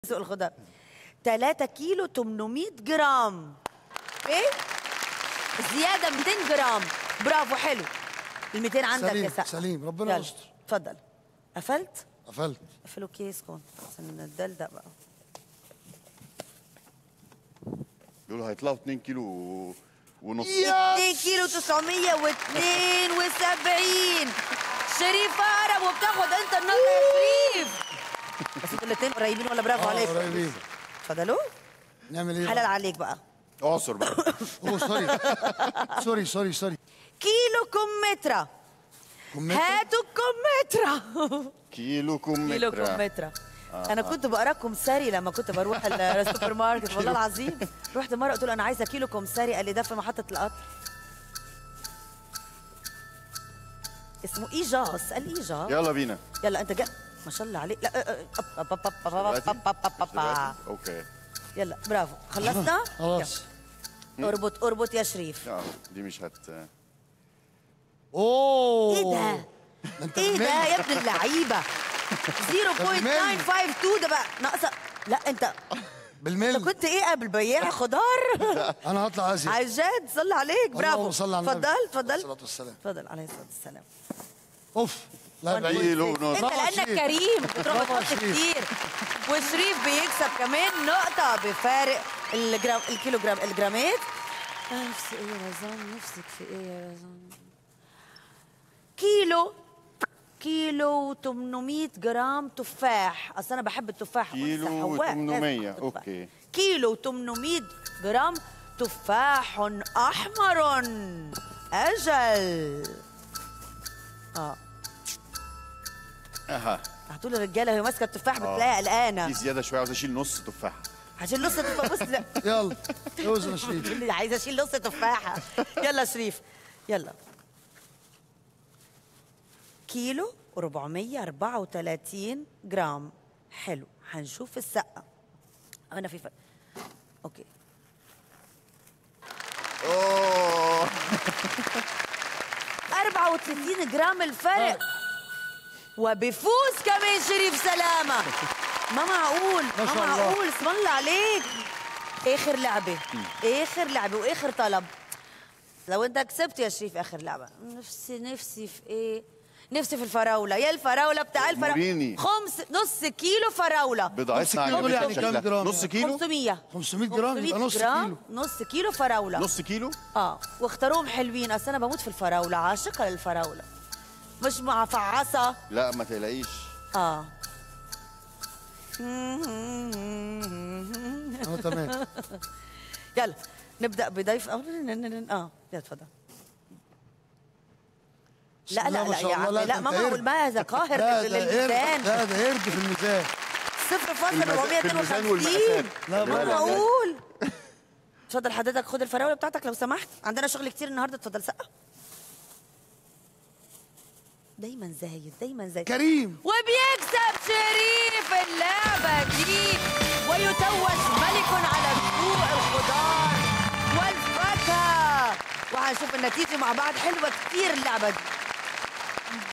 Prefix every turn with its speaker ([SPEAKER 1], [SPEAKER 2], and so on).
[SPEAKER 1] سوق الخضار 3 كيلو 800 جرام ايه زياده 200 جرام برافو حلو ال 200 عندك
[SPEAKER 2] سليم،
[SPEAKER 1] يا سقف
[SPEAKER 2] سليم، ربنا
[SPEAKER 1] يلا،
[SPEAKER 2] يستر.
[SPEAKER 1] اتفضل قفلت
[SPEAKER 2] قفلت
[SPEAKER 1] قفلوا كيسكم عشان ندلدق بقى
[SPEAKER 3] دول هيطلعوا 2 كيلو و- ونص
[SPEAKER 1] 2 كيلو 972 شريف هرب وبتاخد انت النقطه يا شريف بس انتوا الاثنين قريبين ولا برافو
[SPEAKER 2] آه،
[SPEAKER 1] عليكم
[SPEAKER 2] قريبين.
[SPEAKER 1] اتفضلوا
[SPEAKER 2] نعمل ايه
[SPEAKER 1] حلال
[SPEAKER 2] بقى؟
[SPEAKER 1] عليك بقى
[SPEAKER 3] اعصر بقى
[SPEAKER 2] اوه سوري سوري سوري سوري
[SPEAKER 1] كيلو كمثرى
[SPEAKER 2] كمثرى؟
[SPEAKER 1] هاتوا الكمثرى
[SPEAKER 3] كيلو كم
[SPEAKER 1] كيلو كمثرى انا كنت بقرا كمثري لما كنت بروح ال- السوبر ماركت والله العظيم رحت مره قلت له انا عايزه كيلو كمثري قال لي ده في محطه القطر اسمه ايجاص قال لي ايجاص
[SPEAKER 3] يلا بينا
[SPEAKER 1] يلا انت جا ما شاء الله عليك لا أه، أه، أب- أب- أب- أب-
[SPEAKER 3] دلوقتي؟
[SPEAKER 1] أب- أب- أب- أب-
[SPEAKER 3] دلوقتي؟ اوكي
[SPEAKER 1] يلا برافو خلصنا
[SPEAKER 2] خلاص
[SPEAKER 1] يلا. اربط اربط يا شريف
[SPEAKER 3] اه دي مش هت
[SPEAKER 2] اوه
[SPEAKER 1] ايه ده
[SPEAKER 2] انت
[SPEAKER 1] ايه ده
[SPEAKER 2] بالملي.
[SPEAKER 1] يا ابن اللعيبه 0.952 ده بقى ناقصه لا انت انت
[SPEAKER 2] بالملي
[SPEAKER 1] كنت ايه قبل بياع خضار
[SPEAKER 2] انا هطلع ازيد
[SPEAKER 1] عجاد صلي عليك برافو
[SPEAKER 2] اللهم صل على النبي.
[SPEAKER 1] اتفضل اتفضل
[SPEAKER 2] عليه الصلاة والسلام.
[SPEAKER 1] اتفضل عليه الصلاه والسلام
[SPEAKER 2] اوف لا بعيد
[SPEAKER 3] كيلو ونص
[SPEAKER 1] انت
[SPEAKER 2] برافو يا
[SPEAKER 1] لانك
[SPEAKER 2] شريف.
[SPEAKER 1] كريم بتروح
[SPEAKER 2] برافو يا
[SPEAKER 1] بتحط
[SPEAKER 2] شريف.
[SPEAKER 1] كتير وشريف بيكسب كمان نقطة بفارق الجرام الكيلو جرام الجرامات آه، نفسي ايه يا رزان نفسك في ايه يا رزان كيلو كيلو 800 جرام تفاح اصل انا بحب التفاح
[SPEAKER 3] كيلو
[SPEAKER 1] حواء، لازم
[SPEAKER 3] 800
[SPEAKER 1] أحط تفاح.
[SPEAKER 3] أوكي.
[SPEAKER 1] كيلو 800 جرام تفاح احمر اجل اه
[SPEAKER 3] اها
[SPEAKER 1] هتقول الرجاله وهي ماسكه التفاح
[SPEAKER 3] آه.
[SPEAKER 1] بتلاقيها
[SPEAKER 3] دي
[SPEAKER 1] قلقانه
[SPEAKER 3] زياده شويه عاوز اشيل نص تفاحه
[SPEAKER 1] عشان نص تفاح بص لا
[SPEAKER 2] يلا اوزن يا شريف
[SPEAKER 1] بتقول لي عايزه اشيل نص تفاحه يلا شريف يلا كيلو 434 جرام حلو هنشوف السقه انا في فرق اوكي
[SPEAKER 3] اوه
[SPEAKER 1] 34 جرام الفرق وبيفوز كمان شريف سلامة ما معقول
[SPEAKER 2] ما
[SPEAKER 1] ما
[SPEAKER 2] شاء الله.
[SPEAKER 1] معقول اسم الله عليك اخر لعبة اخر لعبة واخر طلب لو انت كسبت يا شريف اخر لعبة نفسي نفسي في ايه نفسي في الفراولة يا الفراولة بتاع الفراولة
[SPEAKER 3] أموريني.
[SPEAKER 1] خمس نص كيلو فراولة
[SPEAKER 3] بضاعتنا
[SPEAKER 2] كيلو
[SPEAKER 3] عجبتك
[SPEAKER 2] يعني كام
[SPEAKER 3] شكلها.
[SPEAKER 2] جرام
[SPEAKER 3] نص
[SPEAKER 2] يعني؟
[SPEAKER 3] كيلو
[SPEAKER 1] 500
[SPEAKER 2] 500 جرام يبقى نص
[SPEAKER 1] جرام
[SPEAKER 2] كيلو
[SPEAKER 1] نص كيلو فراولة
[SPEAKER 3] نص كيلو
[SPEAKER 1] اه واختاروهم حلوين اصل انا بموت في الفراوله عاشقه للفراوله مش مفعصه
[SPEAKER 3] لا ما تقلقيش
[SPEAKER 1] اه
[SPEAKER 2] اه تمام
[SPEAKER 1] يلا نبدا بضيف اه اه يلا اتفضل لا لا
[SPEAKER 2] بسم الله ما
[SPEAKER 1] لا
[SPEAKER 2] شاء
[SPEAKER 1] يا
[SPEAKER 2] الله،
[SPEAKER 1] عم
[SPEAKER 2] لا،
[SPEAKER 1] لا
[SPEAKER 2] ده
[SPEAKER 1] ماما
[SPEAKER 2] أنت
[SPEAKER 1] اقول
[SPEAKER 2] قرد.
[SPEAKER 1] ما هذا قاهر
[SPEAKER 2] لا ده قرد
[SPEAKER 1] للميزان
[SPEAKER 2] لا ده قرد في الميزان
[SPEAKER 1] صفر فاصل
[SPEAKER 3] في الميزان- في الميزان
[SPEAKER 1] 452
[SPEAKER 3] والمقاسات.
[SPEAKER 2] لا،
[SPEAKER 1] ما
[SPEAKER 2] لا، لا.
[SPEAKER 1] معقول اتفضل حضرتك خد الفراوله بتاعتك لو سمحت عندنا شغل كتير النهارده اتفضل سقه دايما زايد دايما زايد
[SPEAKER 2] كريم
[SPEAKER 1] وبيكسب شريف اللعبة دي ويتوج ملك على سوق الخضار والفاكهة وهنشوف النتيجة مع بعض حلوة كتير اللعبة دي